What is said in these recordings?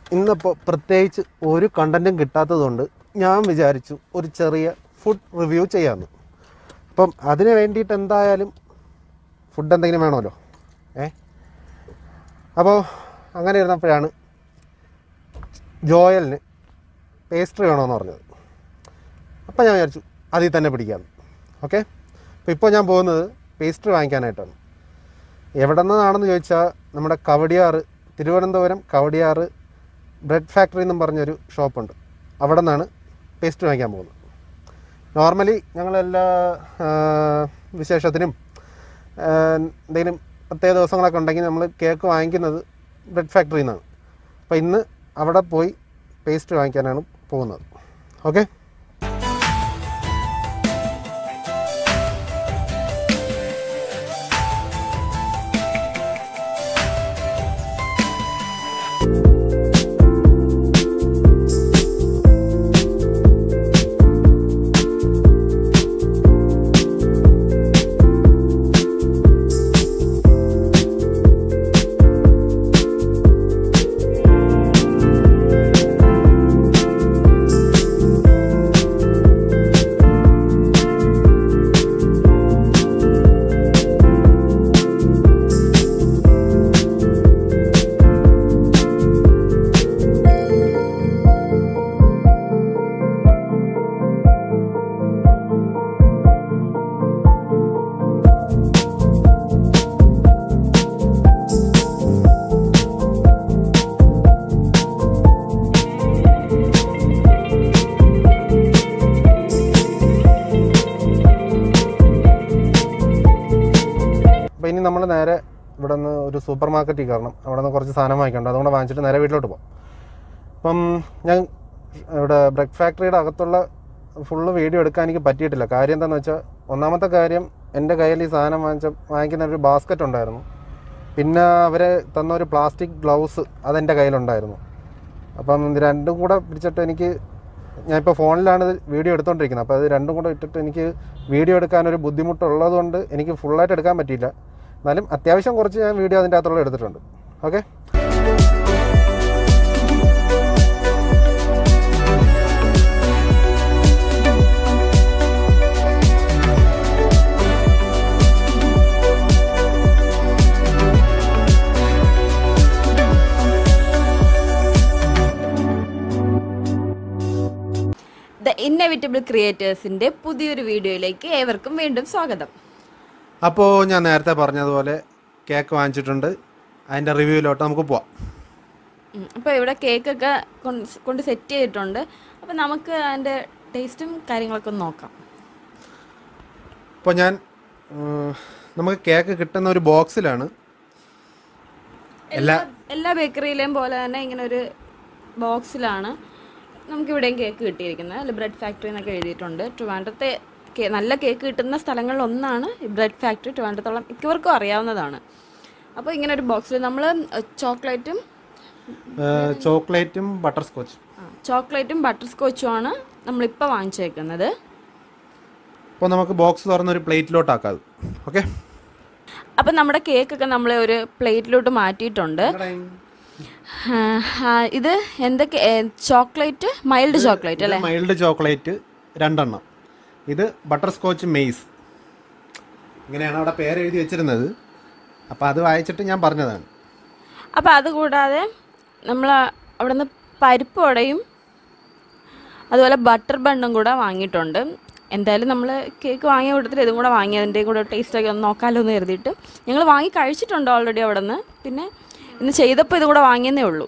ഇന്നിപ്പോൾ പ്രത്യേകിച്ച് ഒരു കണ്ടൻറ്റും കിട്ടാത്തതുകൊണ്ട് ഞാൻ വിചാരിച്ചു ഒരു ചെറിയ ഫുഡ് റിവ്യൂ ചെയ്യാമെന്ന് അപ്പം അതിന് വേണ്ടിയിട്ട് എന്തായാലും ഫുഡ് എന്തെങ്കിലും വേണമല്ലോ ഏ അപ്പോൾ അങ്ങനെ ഇരുന്നപ്പോഴാണ് ജോയലിന് പേസ്ട്രി വേണമെന്ന് പറഞ്ഞത് അപ്പോൾ ഞാൻ വിചാരിച്ചു അതിൽ തന്നെ പിടിക്കാമെന്ന് ഓക്കെ അപ്പോൾ ഇപ്പോൾ ഞാൻ പോകുന്നത് പേസ്ട്രി വാങ്ങിക്കാനായിട്ടാണ് എവിടെ നിന്നാണെന്ന് ചോദിച്ചാൽ നമ്മുടെ കവടിയാറ് തിരുവനന്തപുരം കവടിയാറ് ബ്രെഡ് ഫാക്ടറി എന്നും പറഞ്ഞൊരു ഷോപ്പുണ്ട് അവിടെ നിന്നാണ് പേസ്റ്റ് വാങ്ങിക്കാൻ പോകുന്നത് നോർമലി ഞങ്ങളെല്ലാ ആ, വിശേഷത്തിനും ആ, എന്തെങ്കിലും പ്രത്യേക ദിവസങ്ങളൊക്കെ ഉണ്ടെങ്കിൽ നമ്മൾ കേക്ക് വാങ്ങിക്കുന്നത് ബ്രെഡ് ഫാക്ടറിയിൽ നിന്നാണ് അപ്പോൾ ഇന്ന് അവിടെ പോയി പേസ്റ്റ് വാങ്ങിക്കാനാണ് പോകുന്നത് ഓക്കെ അപ്പോൾ ഇനി നമ്മൾ നേരെ ഇവിടെ നിന്ന് ഒരു സൂപ്പർ മാർക്കറ്റിൽ കയറണം അവിടെ നിന്ന് കുറച്ച് സാധനം വാങ്ങിക്കണ്ട അതുകൊണ്ട് വാങ്ങിച്ചിട്ട് നേരെ വീട്ടിലോട്ട് പോകും അപ്പം ഞാൻ ഇവിടെ ബ്രെഡ് ഫാക്ടറിയുടെ അകത്തുള്ള ഫുള്ള് വീഡിയോ എടുക്കാൻ എനിക്ക് പറ്റിയിട്ടില്ല കാര്യം എന്താണെന്ന് വെച്ചാൽ ഒന്നാമത്തെ കാര്യം എൻ്റെ കയ്യിൽ ഈ സാധനം വാങ്ങിച്ച വാങ്ങിക്കുന്ന ഒരു ബാസ്ക്കറ്റ് ഉണ്ടായിരുന്നു പിന്നെ അവർ തന്ന ഒരു പ്ലാസ്റ്റിക് ഗ്ലൗസ് അതെൻ്റെ കയ്യിലുണ്ടായിരുന്നു അപ്പം ഇത് രണ്ടും കൂടെ പിടിച്ചിട്ട് എനിക്ക് ഞാനിപ്പോൾ ഫോണിലാണ് ഇത് വീഡിയോ എടുത്തുകൊണ്ടിരിക്കുന്നത് അപ്പോൾ അത് രണ്ടും കൂടെ ഇട്ടിട്ട് എനിക്ക് വീഡിയോ എടുക്കാനൊരു ബുദ്ധിമുട്ടുള്ളത് കൊണ്ട് എനിക്ക് ഫുള്ളായിട്ട് എടുക്കാൻ പറ്റിയില്ല എന്നാലും അത്യാവശ്യം കുറച്ച് ഞാൻ വീഡിയോ അതിൻ്റെ അകത്തുള്ള എടുത്തിട്ടുണ്ട് ഓക്കെ ദ ഇന്നവിറ്റബിൾ ക്രിയേറ്റേഴ്സിന്റെ പുതിയൊരു വീഡിയോയിലേക്ക് ഏവർക്കും വീണ്ടും സ്വാഗതം അപ്പോൾ ഞാൻ നേരത്തെ പറഞ്ഞതുപോലെ കേക്ക് വാങ്ങിച്ചിട്ടുണ്ട് അതിൻ്റെ റിവ്യൂവിലോട്ട് നമുക്ക് പോവാം ഉം, അപ്പോൾ ഇവിടെ കേക്കൊക്കെ കൊണ്ട് കൊണ്ട് സെറ്റ് ചെയ്തിട്ടുണ്ട് അപ്പോൾ നമുക്ക് അതിൻ്റെ ടേസ്റ്റും കാര്യങ്ങളൊക്കെ ഒന്ന് നോക്കാം ഇപ്പോൾ ഞാൻ ഉം, നമുക്ക് കേക്ക് കിട്ടുന്ന ഒരു ബോക്സിലാണ് എല്ലാ എല്ലാ ബേക്കറിയിലെയും പോലെ തന്നെ ഇങ്ങനെ ഒരു ബോക്സിലാണ് നമുക്കിവിടെയും കേക്ക് കിട്ടിയിരിക്കുന്നത് അതിൽ ബ്രെഡ് ഫാക്ടറി എന്നൊക്കെ എഴുതിയിട്ടുണ്ട് ട്രിവാൻഡ്രത്തെ കേ- നല്ല കേക്ക് കിട്ടുന്ന സ്ഥലങ്ങളിൽ ഒന്നാണ് ഈ ബ്രെഡ് ഫാക്ടറി ട്രിവാൻഡ്രത്തോളം മിക്കവർക്കും അറിയാവുന്നതാണ് അപ്പോൾ ഇങ്ങനെ ഒരു ബോക്സിൽ നമ്മൾ ചോക്ലേറ്റും ചോക്ലേറ്റും ബട്ടർ സ്കോച്ചും ചോക്ലേറ്റും ബട്ടർ സ്കോച്ചും ആണ് നമ്മളിപ്പോൾ വാങ്ങിച്ചേക്കുന്നത് അപ്പോൾ നമുക്ക് ബോക്സ് തുറന്ന് ഒരു പ്ലേറ്റിലോട്ടാക്കാം ഓക്കെ അപ്പം നമ്മുടെ കേക്കൊക്കെ നമ്മൾ ഒരു പ്ലേറ്റിലോട്ട് മാറ്റിയിട്ടുണ്ട് ആ, ആ, ഇത് എന്തൊക്കെ ചോക്ലേറ്റ് മൈൽഡ് ചോക്ലേറ്റ് അല്ലേ മൈൽഡ് ചോക്ലേറ്റ് രണ്ടെണ്ണം ഇത് ബട്ടർ സ്കോച്ച് മെയ്സ് ഇങ്ങനെയാണ് അവിടെ പേര് എഴുതി വെച്ചിരുന്നത് അപ്പോൾ അത് വായിച്ചിട്ട് ഞാൻ പറഞ്ഞതാണ് അപ്പോൾ അതുകൂടാതെ നമ്മൾ അവിടെ നിന്ന് പരിപ്പ് വടയും അതുപോലെ ബട്ടർ ബണ്ണും കൂടെ വാങ്ങിയിട്ടുണ്ട് എന്തായാലും നമ്മൾ കേക്ക് വാങ്ങിയ കൂട്ടത്തിൽ ഇതും കൂടെ വാങ്ങി അതിൻ്റെ കൂടെ ടേസ്റ്റൊക്കെ ഒന്ന് നോക്കാമല്ലോ എന്ന് കരുതിയിട്ട് ഞങ്ങൾ വാങ്ങി കഴിച്ചിട്ടുണ്ട് ഓൾറെഡി അവിടെ നിന്ന് പിന്നെ ഇന്ന് ചെയ്തപ്പോൾ ഇതും കൂടെ വാങ്ങിയെന്നേ ഉള്ളൂ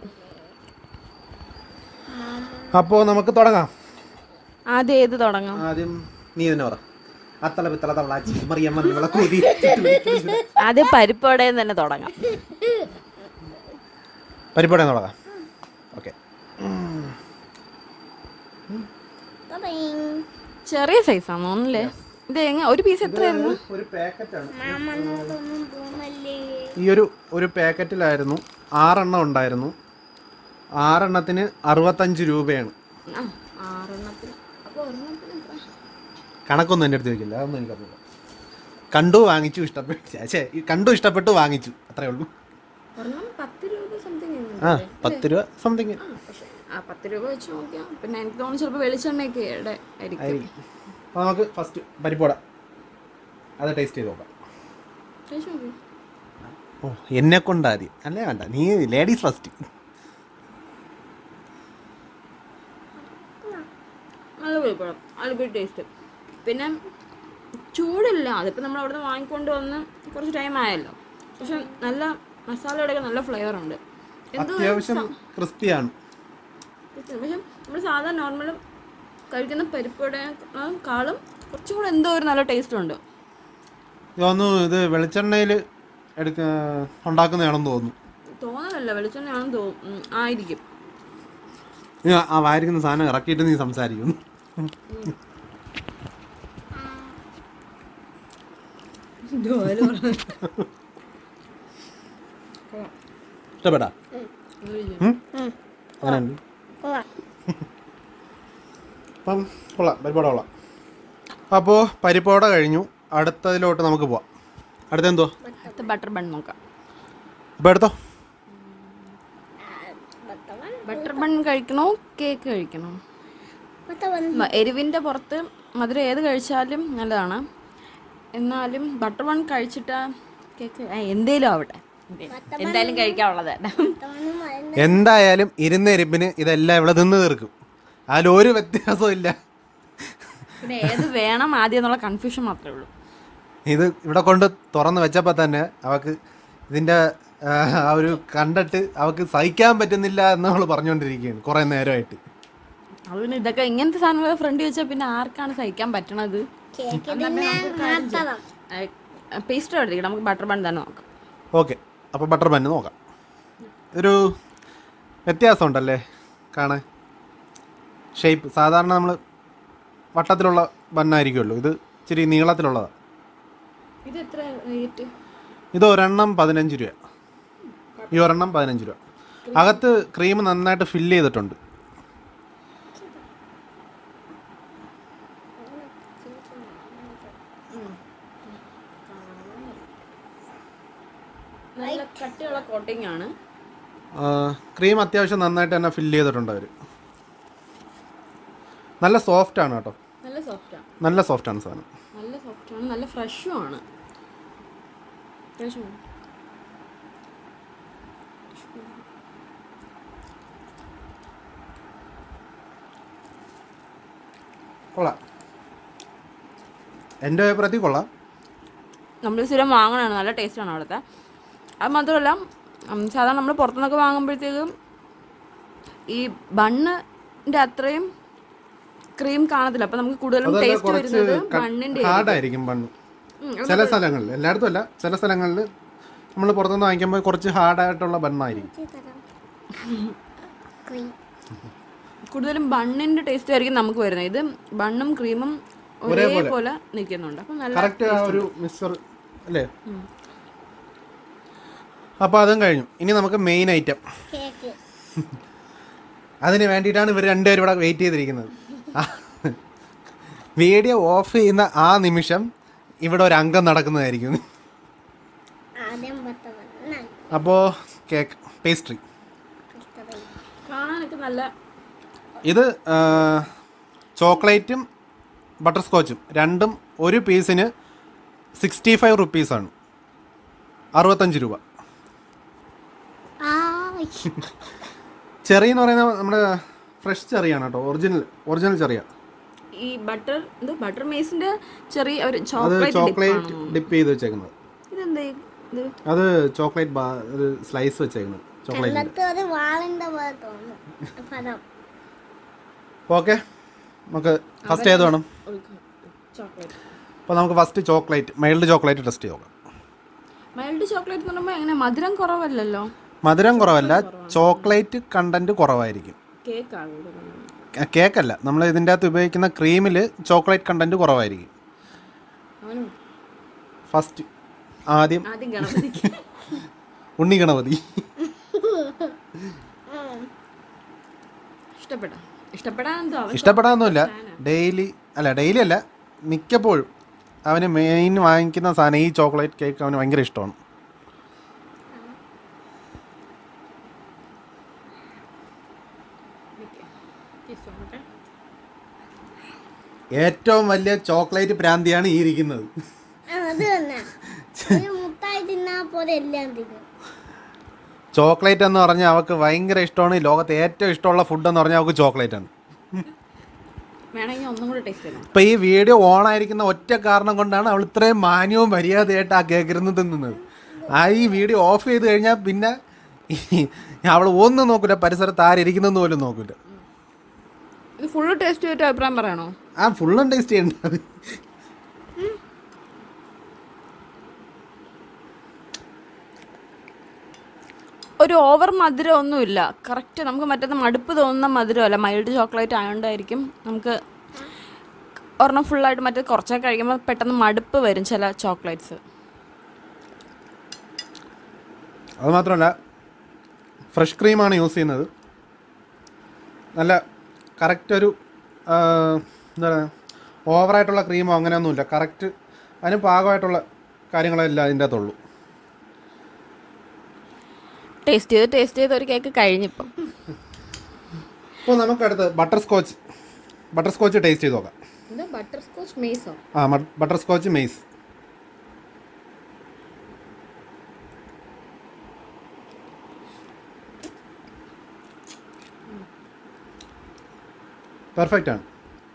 അപ്പോൾ നമുക്ക് തുടങ്ങാം ആദ്യം ഏത് തുടങ്ങാം ആദ്യം നീ തന്നെ പറ അത്തള പിത്തള തവളാച്ചി മറിയമ്മ നിങ്ങളെ കൂതി ആദ്യം പരിപ്പ് വടയിൽ തന്നെ തുടങ്ങാം പരിപാടി തുടങ്ങാം ഓക്കെ ചെറിയ സൈസാണ് തോന്നുന്നില്ലേ ഇത് എങ്ങനെ ഒരു പീസ് എത്രയായിരുന്നു ഒരു പാക്കറ്റാണ് ഈ ഒരു ഒരു പാക്കറ്റിലായിരുന്നു ആറെണ്ണം ഉണ്ടായിരുന്നു ആറെണ്ണത്തിന് അറുപത്തഞ്ച് രൂപയാണ് ആ ആറെണ്ണത്തിന് അപ്പോൾ ഒരെണ്ണത്തിന് എത്ര കണക്കൊന്നും എൻ്റെ അടുത്ത് ചോദിക്കില്ല അതൊന്നും എനിക്കറിയില്ല കണ്ടു വാങ്ങിച്ചു ഇഷ്ടപ്പെട്ടു ഛേ, കണ്ടു ഇഷ്ടപ്പെട്ടു വാങ്ങിച്ചു അത്രേ ഉള്ളൂ ഒരെണ്ണം പത്ത് രൂപ സംതിങ് ആ പത്ത് രൂപ സംതിങ് പക്ഷെ ആ പത്ത് രൂപ വെച്ച് നോക്കിയാൽ പിന്നെ എനിക്ക് തോന്നുന്നു ചിലപ്പോൾ വെളിച്ചെണ്ണയൊക്കെ ഇവിടെ ആയിരിക്കും ആയിരിക്കും അപ്പോൾ നമുക്ക് ഫസ്റ്റ് പരിപ്പോട അത് ടേസ്റ്റ് ചെയ്ത് നോക്കാം കഴിച്ച് നോക്ക്. ഓ എന്നെ കൊണ്ടാതി അല്ലേ വേണ്ട നീ ലേഡീസ് ഫസ്റ്റ് നല്ല കുഴപ്പമില്ല അടിപൊളി ടേസ്റ്റ് പിന്നെ ചൂടില്ല അതിപ്പോൾ നമ്മൾ അവിടെ നിന്ന് വാങ്ങിക്കൊണ്ട് വന്ന് കുറച്ച് ടൈം ആയല്ലോ പക്ഷെ നല്ല മസാലയുടെയൊക്കെ നല്ല ഫ്ലേവർ ഉണ്ട് എന്തോ അത്യാവശ്യം ക്രിസ്പിയാണ് പക്ഷെ നമ്മൾ സാധാരണ നോർമൽ കഴിക്കുന്ന പരിപ്പോടെ കാളും കുറച്ചും കൂടെ എന്തോ ഒരു നല്ല ടേസ്റ്റ് ഉണ്ട് തോന്നുന്നു ഇത് വെളിച്ചെണ്ണയിൽ എടുക്ക ഉണ്ടാക്കുന്നതാണെന്ന് തോന്നുന്നു തോന്നലല്ല വെളിച്ചെണ്ണയാണെന്ന് തോന്നും ആയിരിക്കും നീ ആ വായിരിക്കുന്ന സാധനം ഇറക്കിയിട്ട് നീ സംസാരിക്കുന്നു ഇഷ്ടപ്പെടാ അങ്ങനെയുണ്ട് അപ്പം കൊള്ളാം പരിപ്പോട കൊള്ളാം അപ്പോൾ പരിപ്പോട കഴിഞ്ഞു അടുത്തതിലോട്ട് നമുക്ക് പോവാം അടുത്ത എന്തോ അടുത്ത ബട്ടർ ബൺ നോക്കാം ഇപ്പോൾ എടുത്തോ ബട്ടർ ബൺ കഴിക്കണോ കേക്ക് കഴിക്കണോ മ- എരിവിൻ്റെ പുറത്ത് മധുരം ഏത് കഴിച്ചാലും നല്ലതാണ് എന്നാലും ബട്ടർ ബൺ കഴിച്ചിട്ട് കേക്ക് ആ, എന്തേലും ആവട്ടെ എന്തായാലും കഴിക്കാനുള്ളത് എന്തായാലും ഇരുന്ന എരിപ്പിന് ഇതെല്ലാം ഇവിടെ നിന്ന് തീർക്കും അതിൽ ഒരു വ്യത്യാസവും ഇല്ല പിന്നെ ഏത് വേണം ആദ്യം എന്നുള്ള കൺഫ്യൂഷൻ മാത്രമേ ഉള്ളൂ ഇത് ഇവിടെ കൊണ്ട് തുറന്ന് വെച്ചപ്പോൾ തന്നെ അവക്ക് ഇതിൻ്റെ ആ, ആ ഒരു കണ്ടിട്ട് അവക്ക് സഹിക്കാൻ പറ്റുന്നില്ല എന്ന് അവൾ പറഞ്ഞുകൊണ്ടിരിക്കുകയാണ് കുറേ നേരമായിട്ട് അത് പിന്നെ ഇതൊക്കെ ഇങ്ങനത്തെ സാധനങ്ങൾ ഫ്രണ്ട് വെച്ചാൽ പിന്നെ ആർക്കാണ് സഹിക്കാൻ പറ്റണത് പേസ്റ്റ് എടുത്തിരിക്കണം നമുക്ക് ബട്ടർ ബൺ തന്നെ നോക്കാം ഓക്കെ അപ്പോൾ ബട്ടർ ബന്ന് നോക്കാം ഒരു വ്യത്യാസമുണ്ടല്ലേ കാണാൻ ഷേപ്പ് സാധാരണ നമ്മൾ വട്ടത്തിലുള്ള ബന്നായിരിക്കുമല്ലോ ഇത് ഇച്ചിരി നീളത്തിലുള്ളതാണ് ഇത് എത്ര റേറ്റ് ഇത് ഒരെണ്ണം പതിനഞ്ച് രൂപ ഈ ഒരെണ്ണം പതിനഞ്ച് രൂപ അകത്ത് ക്രീം നന്നായിട്ട് ഫില്ല് ചെയ്തിട്ടുണ്ട് നല്ല കട്ടിയുള്ള കോട്ടിംഗ് ആണ് ക്രീം അത്യാവശ്യം നന്നായിട്ട് തന്നെ ഫില്ല് ചെയ്തിട്ടുണ്ട് അവർ നല്ല സോഫ്റ്റ് ആണ് കേട്ടോ നല്ല സോഫ്റ്റാണ് നല്ല സോഫ്റ്റ് ആണ് സാധനം നല്ല സോഫ്റ്റാണ് നല്ല ഫ്രഷും ആണ് അത്യാവശ്യം കൊള്ളാം എൻ്റെ അഭിപ്രായത്തിൽ കൊള്ളാം നമ്മൾ സ്ഥിരം വാങ്ങണതാണ് നല്ല ടേസ്റ്റാണ് അവിടുത്തെ അത് മാത്രമല്ല ഉം, സാധാരണ നമ്മൾ പുറത്തുനിന്നൊക്കെ വാങ്ങുമ്പോഴത്തേക്കും ഈ ബണ്ണിൻ്റെ അത്രയും ക്രീം കാണത്തില്ല അപ്പം നമുക്ക് കൂടുതലും അതല്ല ടേസ്റ്റ് കുറച്ച് വരുന്നത് ബണ്ണിൻ്റെ ഹാർഡായിരിക്കും ബണ്ണ് ചില സ്ഥലങ്ങളിൽ എല്ലായിടത്തും അല്ല ചില സ്ഥലങ്ങളിൽ നമ്മൾ പുറത്തുനിന്ന് വാങ്ങിക്കുമ്പോൾ കുറച്ച് ഹാർഡായിട്ടുള്ള ബണ്ണായിരിക്കും കൂടുതലും ബണ്ണിൻ്റെ ടേസ്റ്റ് ആയിരിക്കും നമുക്ക് വരുന്നത് ഇത് ബണ്ണും ക്രീമും ഒരേപോലെ നിൽക്കുന്നുണ്ട് അപ്പം നല്ല കറക്റ്റ് ആ ഒരു മിക്സർ അല്ലേ അപ്പോൾ അതും കഴിഞ്ഞു ഇനി നമുക്ക് മെയിൻ ഐറ്റം കേക്ക് അതിന് വേണ്ടിയിട്ടാണ് ഇവർ രണ്ടുപേരും ഇവിടെ വെയിറ്റ് ചെയ്തിരിക്കുന്നത് വീഡിയോ ഓഫ് ചെയ്യുന്ന ആ നിമിഷം ഇവിടെ ഒരു അംഗം നടക്കുന്നതായിരിക്കും ആദ്യം പത്ത് വന്നാൽ അപ്പോൾ കേക്ക് പേസ്ട്രി കഷ്ടമായി കാണാനൊക്കെ നല്ല ഇത് ആ, ചോക്ലേറ്റും ബട്ടർ സ്കോച്ചും രണ്ടും ഒരു പീസിന് സിക്സ്റ്റി ഫൈവ് റുപ്പീസാണ് അറുപത്തഞ്ച് രൂപ ആ ചെറി എന്ന് പറയുന്നത് നമ്മുടെ ഫ്രഷ് ചെറിയാണ് കേട്ടോ ഒറിജിനൽ ഒറിജിനൽ ചെറിയ ഈ ബട്ടർ ഇത് ബട്ടർ മേസിന്റെ ചെറിയ ഒരു അത് ചോക്ലേറ്റ് ചോക്ലേറ്റ് ഡിപ്പ് ചെയ്ത് വെച്ചേക്കുന്നത് ഇതെന്താ ഈ- ഇത് അത് ചോക്ലേറ്റ് ബാ ഒരു സ്ലൈസ് വെച്ചേക്കുന്നത് ചോക്ലേറ്റ് കണ്ടത്ത് ഒരു വാളിന്റെ പോലെ തോന്നുന്നു പദം ഓക്കെ നമുക്ക് ഫസ്റ്റ് ഏത് വേണം ചോക്ലേറ്റ് അപ്പോൾ നമുക്ക് first chocolate mild chocolate test ചെയ്ത് നോക്കാം മൈൽഡ് ചോക്ലേറ്റ് എന്ന് പറയുമ്പോൾ എങ്ങനെ മധുരം കുറവല്ലല്ലോ മധുരം കുറവല്ല ചോക്ലേറ്റ് കണ്ടന്റ് കുറവായിരിക്കും കേക്ക് ആണ് കേക്കല്ല നമ്മൾ ഇതിൻ്റെ അകത്ത് ഉപയോഗിക്കുന്ന ക്രീമിൽ ചോക്ലേറ്റ് കണ്ടന്റ് കുറവായിരിക്കും അവനും ഫസ്റ്റ് ആദ്യം ആദ്യം ഗണപതിക്ക് ഉണ്ണി ഗണപതി ഇഷ്ടപ്പെട്ട ഇഷ്ടപ്പെടാൻ എന്തോ അവൻ ഇഷ്ടപ്പെടാനൊന്നുമില്ല ഡെയിലി അല്ല ഡെയിലി അല്ല മിക്കപ്പോഴും അവന് മെയിൻ വാങ്ങിക്കുന്ന സാധനം ഈ ചോക്ലേറ്റ് കേക്ക് അവന് ഭയങ്കര ഇഷ്ടമാണ് ഏറ്റവും വലിയ ചോക്ലേറ്റ് പ്രാന്തിയാണ് ഈ ഇരിക്കുന്നത് ആ, അത് തന്നെ ഒരു മുട്ടായി തിന്നാ പോലെ എല്ലാം തിന്നും ചോക്ലേറ്റ് എന്ന് പറഞ്ഞാൽ അവൾക്ക് ഭയങ്കര ഇഷ്ടമാണ് ഈ ലോകത്തെ ഏറ്റവും ഇഷ്ടമുള്ള ഫുഡ് എന്ന് പറഞ്ഞാൽ അവൾക്ക് ചോക്ലേറ്റ് ആണ് വേണമെങ്കിൽ ഒന്നും കൂടെ ടേസ്റ്റ് ചെയ്യണം ഇപ്പം ഈ വീഡിയോ ഓൺ ആയിരിക്കുന്ന ഒറ്റ കാരണം കൊണ്ടാണ് അവൾ ഇത്രയും മാന്യവും മര്യാദയായിട്ട് ആ കേക്കിരുന്ന് തിന്നുന്നത് ആ ഈ വീഡിയോ ഓഫ് ചെയ്ത് കഴിഞ്ഞാൽ പിന്നെ അവൾ ഒന്നും നോക്കില്ല പരിസരത്ത് ആരിയ്ക്കുന്നതെന്ന് പോലും നോക്കില്ല ഇത് ഫുള്ള് ടേസ്റ്റ് ചെയ്തിട്ട് അഭിപ്രായം പറയണോ ആ ഫുള്ളും ടേസ്റ്റ് ചെയ്യേണ്ടത് ഒരു ഓവർ മധുരം ഒന്നുമില്ല കറക്റ്റ് നമുക്ക് മറ്റേത് മടുപ്പ് തോന്നുന്ന മധുരമല്ല മൈൽഡ് ചോക്ലേറ്റ് ആയതുകൊണ്ടായിരിക്കും നമുക്ക് ഒരെണ്ണം ഫുള്ളായിട്ട് മറ്റേ കുറച്ചൊക്കെ കഴിക്കുമ്പോൾ പെട്ടെന്ന് മടുപ്പ് വരും ചില ചോക്ലേറ്റ്സ് അത് മാത്രമല്ല ഫ്രഷ് ക്രീമാണ് യൂസ് ചെയ്യുന്നത് നല്ല കറക്റ്റ് ഒരു ആ, എന്താ പറയുക ഓവറായിട്ടുള്ള ക്രീമോ അങ്ങനെയൊന്നുമില്ല കറക്റ്റ് അതിന് പാകമായിട്ടുള്ള കാര്യങ്ങളെല്ലാം അതിൻ്റെ അകത്തുള്ളൂ ടേസ്റ്റ് ചെയ്ത് ടേസ്റ്റ് ചെയ്ത് ഒരു കേക്ക് കഴിഞ്ഞിപ്പം ഇപ്പോൾ നമുക്കടുത്ത് butterscotch butterscotch taste ചെയ്ത് നോക്കാം എന്താ ബട്ടർ സ്കോച്ച് മെയ്സോ ആ ബട്ടർ സ്കോച്ച് മെയ്സ് പെർഫെക്റ്റ് ആണ്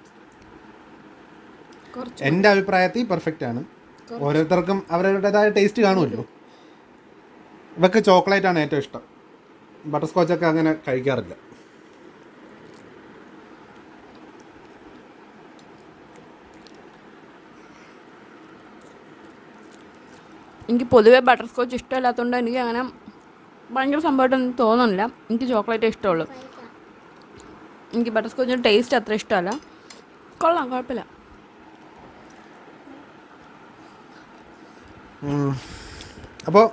കുറച്ച് എൻ്റെ അഭിപ്രായത്തിൽ പെർഫെക്റ്റ് ആണ് ഓരോരുത്തർക്കും അവരുടേതായ ടേസ്റ്റ് കാണുമല്ലോ ഇവക്ക് ചോക്ലേറ്റ് ആണ് ഏറ്റവും ഇഷ്ടം ബട്ടർ സ്കോച്ചൊക്കെ അങ്ങനെ കഴിക്കാറില്ല എനിക്ക് പൊതുവേ ബട്ടർ സ്കോച്ച് ഇഷ്ടമില്ലാത്തതുകൊണ്ട് എനിക്ക് അങ്ങനെ ഭയങ്കര സംഭവമായിട്ടൊന്നും തോന്നുന്നില്ല എനിക്ക് ചോക്ലേറ്റ് ഇഷ്ടമുള്ളൂ എനിക്ക് ബട്ടർ സ്കോച്ചിൻ്റെ ടേസ്റ്റ് അത്ര ഇഷ്ടമല്ല കൊള്ളാം കുഴപ്പമില്ല അപ്പോൾ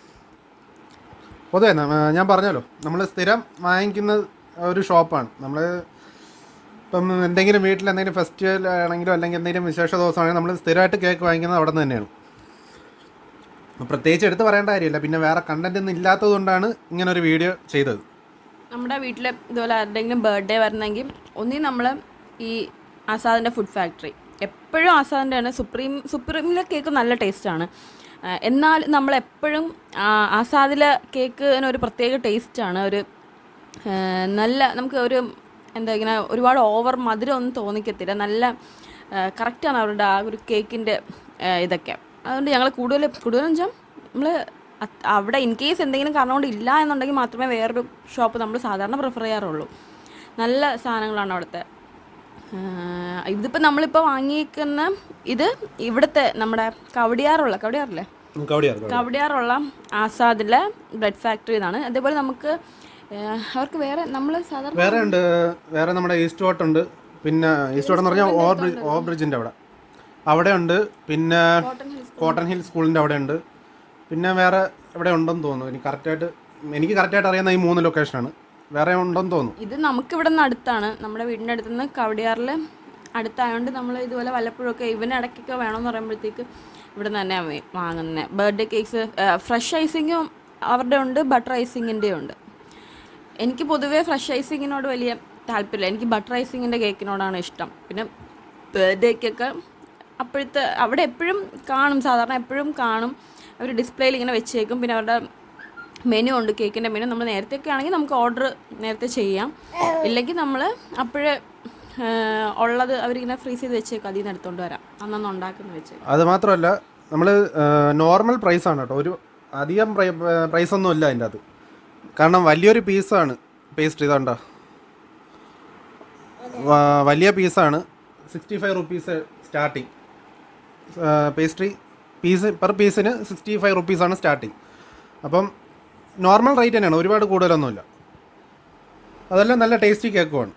പൊതുവെ ന- ഞാൻ പറഞ്ഞല്ലോ നമ്മൾ സ്ഥിരം വാങ്ങിക്കുന്ന ഒരു ഷോപ്പാണ് നമ്മൾ ഇപ്പം എന്തെങ്കിലും വീട്ടിൽ എന്തെങ്കിലും ഫെസ്റ്റിവൽ ആണെങ്കിലോ അല്ലെങ്കിൽ എന്തെങ്കിലും വിശേഷ ദിവസമാണെങ്കിലും നമ്മൾ സ്ഥിരമായിട്ട് കേക്ക് വാങ്ങിക്കുന്നത് അവിടെ നിന്ന് തന്നെയാണ് അപ്പോൾ പ്രത്യേകിച്ച് എടുത്ത് പറയേണ്ട കാര്യമില്ല പിന്നെ വേറെ കണ്ടന്റ് ഒന്നും ഇല്ലാത്തത് കൊണ്ടാണ് ഇങ്ങനെ ഒരു വീഡിയോ ചെയ്തത് നമ്മുടെ വീട്ടിൽ ഇതുപോലെ ആരുടെങ്കിലും ബർത്ത്ഡേ വരണമെങ്കിൽ ഒന്നീ നമ്മൾ ഈ ആസാദിൻ്റെ ഫുഡ് ഫാക്ടറി എപ്പോഴും ആസാദിൻ്റെ ആണ് സുപ്രീം സുപ്രീമിലെ കേക്ക് നല്ല ടേസ്റ്റാണ് എന്നാൽ നമ്മൾ എപ്പോഴും ആസാദിലെ കേക്കിന് ഒരു പ്രത്യേക ടേസ്റ്റാണ് ഒരു ആ, നല്ല നമുക്ക് ഒരു എന്താ ഇങ്ങനെ ഒരുപാട് ഓവർ മധുരം ഒന്നും തോന്നിക്കത്തില്ല നല്ല കറക്റ്റാണ് അവരുടെ ആ ഒരു കേക്കിൻ്റെ ഇതൊക്കെ അതുകൊണ്ട് ഞങ്ങൾ കൂടുതൽ കൂടുതലെന്ന് വെച്ചാൽ നമ്മൾ അവിടെ ഇൻ കേസ് എന്തെങ്കിലും കാരണം കൊണ്ട് ഇല്ല എന്നുണ്ടെങ്കിൽ മാത്രമേ വേറൊരു ഷോപ്പ് നമ്മൾ സാധാരണ പ്രിഫർ ചെയ്യാറുള്ളൂ നല്ല സാധനങ്ങളാണ് അവിടുത്തെ ആഹ് ഇതിപ്പോൾ നമ്മളിപ്പോൾ വാങ്ങിയേക്കുന്ന ഇത് ഇവിടുത്തെ നമ്മുടെ കവടിയാറുള്ള കവടിയാറില്ലേ കവടിയാറുള്ള ആസാദിലെ ബ്രെഡ് ഫാക്ടറി എന്നാണ് അതേപോലെ നമുക്ക് ആഹ് അവർക്ക് വേറെ നമ്മൾ സാധാരണ വേറെ ഉണ്ട് വേറെ നമ്മുടെ ഈസ്റ്റ് വോട്ട് ഉണ്ട് പിന്നെ ഈസ്റ്റ് വോട്ട് എന്ന് പറഞ്ഞാൽ ഓവർ ബ്രിഡ്ജ് ഓവർ ബ്രിഡ്ജിൻ്റെ അവിടെ അവിടെ ഉണ്ട് പിന്നെ കോട്ടൺ ഹിൽ സ്കൂളിൻ്റെ അവിടെ ഉണ്ട് പിന്നെ വേറെ എവിടെ ഉണ്ടെന്ന് തോന്നുന്നു എനിക്ക് കറക്റ്റായിട്ട് എനിക്ക് കറക്റ്റായിട്ട് അറിയാവുന്ന ഈ മൂന്ന് ലൊക്കേഷനാണ് വേറെ ഉണ്ടെന്ന് തോന്നുന്നു ഇത് നമുക്ക് ഇവിടെ നിന്ന് അടുത്താണ് നമ്മുടെ വീടിൻ്റെ അടുത്ത് നിന്ന് കവടിയാറിൽ അടുത്തായതുകൊണ്ട് നമ്മൾ ഇതുപോലെ വല്ലപ്പോഴൊക്കെ ഇവന് ഇടയ്ക്കൊക്കെ വേണമെന്ന് പറയുമ്പോഴത്തേക്ക് ഇവിടെ നിന്ന് തന്നെയാണ് വാങ്ങുന്നത് ബർത്ത്ഡേ കേക്ക്സ് ഫ്രഷ് ഐസിങ്ങും അവരുടെ ഉണ്ട് ബട്ടർ ഐസിങ്ങിൻ്റെ ഉണ്ട് എനിക്ക് പൊതുവേ ഫ്രഷ് ഐസിങ്ങിനോട് വലിയ താല്പര്യമില്ല എനിക്ക് ബട്ടർ ഐസിങ്ങിൻ്റെ കേക്കിനോടാണ് ഇഷ്ടം പിന്നെ ബർത്ത്ഡേക്കൊക്കെ അപ്പോഴത്തെ അവിടെ എപ്പോഴും കാണും സാധാരണ എപ്പോഴും കാണും അവർ ഡിസ്പ്ലേയിൽ ഇങ്ങനെ വെച്ചേക്കും പിന്നെ അവരുടെ മെനു ഉണ്ട് കേക്കിൻ്റെ മെനു നമ്മൾ നേരത്തെ ഒക്കെ ആണെങ്കിൽ നമുക്ക് ഓർഡർ നേരത്തെ ചെയ്യാം ഇല്ലെങ്കിൽ നമ്മൾ അപ്പോഴേ ഉള്ളത് അവരിങ്ങനെ ഫ്രീസ് ചെയ്ത് വെച്ചേക്കും അതിൽ നിന്ന് എടുത്തുകൊണ്ട് വരാം അന്നന്ന് ഉണ്ടാക്കുന്ന വെച്ചേക്കും അത് മാത്രമല്ല നമ്മൾ നോർമൽ പ്രൈസാണ് കേട്ടോ ഒരു അധികം പ്രൈസ് ഒന്നും ഇല്ല അതിൻ്റെ അത് കാരണം വലിയൊരു പീസാണ് പേസ്റ്റ് ഇതാണ്ടോ വ- വലിയ പീസാണ് sixty five rupees starting pastry piece per പീസിന് സിക്സ്റ്റി ഫൈവ് റുപ്പീസാണ് സ്റ്റാർട്ടിങ് അപ്പം നോർമൽ റേറ്റ് തന്നെയാണ് ഒരുപാട് കൂടുതലൊന്നുമില്ല അതെല്ലാം നല്ല ടേസ്റ്റി കേക്കുമാണ്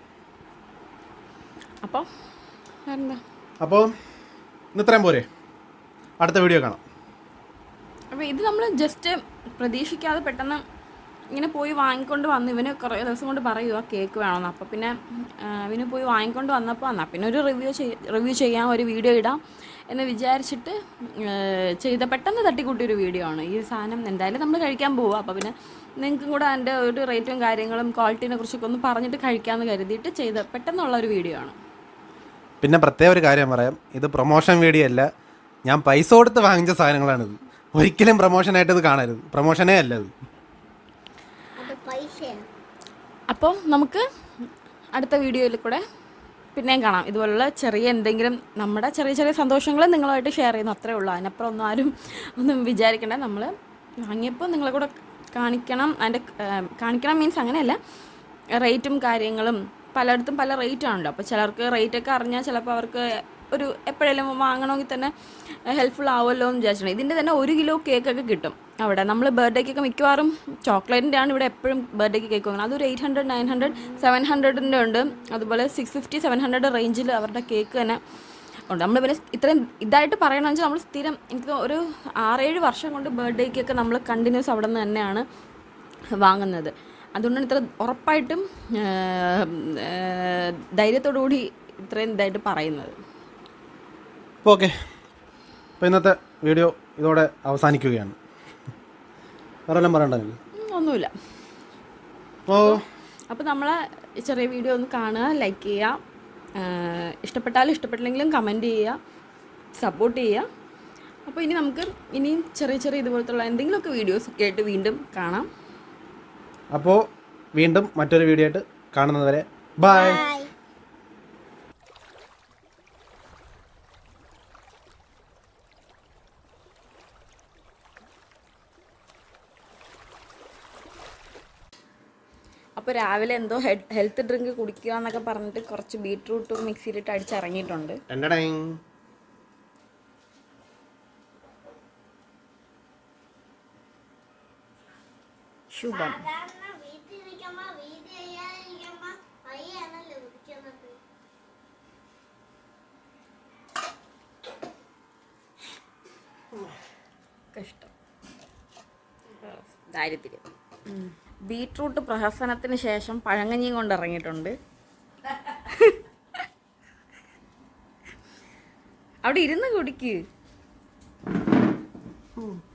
അപ്പോൾ വേറെന്താ അപ്പോൾ ഇന്ന് ഇത്രയും പോരെ അടുത്ത വീഡിയോ കാണാം അപ്പോൾ ഇത് നമ്മൾ ജസ്റ്റ് പ്രതീക്ഷിക്കാതെ പെട്ടെന്ന് ഇങ്ങനെ പോയി വാങ്ങിക്കൊണ്ട് വന്ന് ഇവന് കുറേ ദിവസം കൊണ്ട് പറയുക കേക്ക് വേണമെന്ന് അപ്പോൾ പിന്നെ ആ, ഇവന് പോയി വാങ്ങിക്കൊണ്ട് വന്നപ്പോൾ എന്നാൽ പിന്നെ ഒരു റിവ്യൂ ചെയ് റിവ്യൂ ചെയ്യാം ഒരു വീഡിയോ ഇടാം എന്ന് വിചാരിച്ചിട്ട് ആ, ചെയ്ത പെട്ടെന്ന് തട്ടിക്കൂട്ടിയ ഒരു വീഡിയോ ആണ് ഈ സാധനം എന്തായാലും നമ്മൾ കഴിക്കാൻ പോവുക അപ്പോൾ പിന്നെ നിങ്ങൾക്കും കൂടെ അതിൻ്റെ ഒരു റേറ്റും കാര്യങ്ങളും ക്വാളിറ്റീനെ കുറിച്ചൊക്കെ ഒന്ന് പറഞ്ഞിട്ട് കഴിക്കാമെന്ന് കരുതിയിട്ട് ചെയ്ത പെട്ടെന്നുള്ള ഒരു വീഡിയോ ആണ് പിന്നെ പ്രത്യേക ഒരു കാര്യം പറയാം ഇത് പ്രൊമോഷൻ വീഡിയോ അല്ല ഞാൻ പൈസ കൊടുത്ത് വാങ്ങിച്ച സാധനങ്ങളാണിത് ഒരിക്കലും പ്രൊമോഷനായിട്ട് ഇത് കാണരുത് പ്രൊമോഷനേ അല്ല ഇത് അത് പൈസയാണ് അപ്പോൾ നമുക്ക് അടുത്ത വീഡിയോയിൽ കൂടെ പിന്നെയും കാണാം ഇതുപോലുള്ള ചെറിയ എന്തെങ്കിലും നമ്മുടെ ചെറിയ ചെറിയ സന്തോഷങ്ങൾ നിങ്ങളുമായിട്ട് ഷെയർ ചെയ്യുന്നു അത്രേ ഉള്ളൂ അതിനപ്പുറം ഒന്നും ആരും ഒന്നും വിചാരിക്കണ്ട നമ്മൾ വാങ്ങിയപ്പോൾ നിങ്ങളെ കൂടെ കാണിക്കണം അതിൻ്റെ കാണിക്കണം മീൻസ് അങ്ങനെയല്ല റേറ്റും കാര്യങ്ങളും പലയിടത്തും പല റേറ്റ് ആണല്ലോ അപ്പോൾ ചിലർക്ക് റേറ്റൊക്കെ അറിഞ്ഞാൽ ചിലപ്പോൾ അവർക്ക് ഒരു എപ്പോഴെങ്കിലും വാങ്ങണമെങ്കിൽ തന്നെ ഹെൽപ്ഫുൾ ആവുമല്ലോ എന്ന് വിചാരിച്ചിട്ടുണ്ട് ഇതിൻ്റെ തന്നെ ഒരു കിലോ കേക്കൊക്കെ കിട്ടും അവിടെ നമ്മൾ ബർത്ത്ഡേക്കൊക്കെ മിക്കവാറും ചോക്ലേറ്റിൻ്റെ ആണ് ഇവിടെ എപ്പോഴും ബർത്ത്ഡേക്ക് കേക്ക് വാങ്ങുന്നത് അതൊരു eight hundred nine hundred seven ഹൺഡ്രഡിൻ്റെ ഉണ്ട് അതുപോലെ സിക്സ് ഫിഫ്റ്റി സെവൻ ഹൺഡ്രഡ് റേഞ്ചിൽ അവരുടെ കേക്ക് തന്നെ ഉണ്ട് നമ്മൾ പിന്നെ ഇത്രയും ഇതായിട്ട് പറയണമെന്ന് വെച്ചാൽ നമ്മൾ സ്ഥിരം എനിക്ക് തോ- ഒരു ആറേഴ് വർഷം കൊണ്ട് ബർത്ത്ഡേക്കൊക്കെ നമ്മൾ കണ്ടിന്യൂസ് അവിടെ നിന്ന് തന്നെയാണ് വാങ്ങുന്നത് അതുകൊണ്ടാണ് ഇത്ര ഉറപ്പായിട്ടും ആ, ആ, ധൈര്യത്തോടു കൂടി ഇത്രയും ഇതായിട്ട് പറയുന്നത് അപ്പോൾ ഓക്കെ അപ്പോൾ ഇന്നത്തെ വീഡിയോ ഇതോടെ അവസാനിക്കുകയാണ് വേറെ എല്ലാം പറയണ്ട എനിക്ക് ഉം, ഒന്നുമില്ല ഓ അപ്പോൾ നമ്മളെ ഈ ചെറിയ വീഡിയോ ഒന്ന് കാണുക ലൈക്ക് ചെയ്യുക ആഹ് ഇഷ്ടപ്പെട്ടാലും ഇഷ്ടപ്പെട്ടില്ലെങ്കിലും കമൻറ്റ് ചെയ്യുക സപ്പോർട്ട് ചെയ്യുക അപ്പോൾ ഇനി നമുക്ക് ഇനിയും ചെറിയ ചെറിയ ഇതുപോലത്തുള്ള എന്തെങ്കിലുമൊക്കെ വീഡിയോസ് ഒക്കെ ആയിട്ട് വീണ്ടും കാണാം അപ്പോൾ വീണ്ടും മറ്റൊരു വീഡിയോ ആയിട്ട് കാണുന്നത് വരെ ബൈ ബൈ അപ്പോൾ രാവിലെ എന്തോ ഹെൽത്ത് ഡ്രിങ്ക് കുടിക്കുക എന്നൊക്കെ പറഞ്ഞിട്ട് കുറച്ച് ബീട്രൂട്ടും മിക്സിയിലിട്ട് അടിച്ചിറങ്ങിയിട്ടുണ്ട് എൻ്റെ ശുഭം സാധാരണ വീട്ടിലിരിക്കുമ്പോ വീട് ചെയ്യാതിരിക്കുമ്പോ പയ്യാണല്ലോ കുടിക്കുന്നത് കഷ്ടം ദാരിദ്ര്യം ബീട്രൂട്ട് പ്രഹസനത്തിന് ശേഷം പഴങ്ങഞ്ഞിയും കൊണ്ട് ഇറങ്ങിയിട്ടുണ്ട് അവിടെ ഇരുന്ന് കുടിക്ക്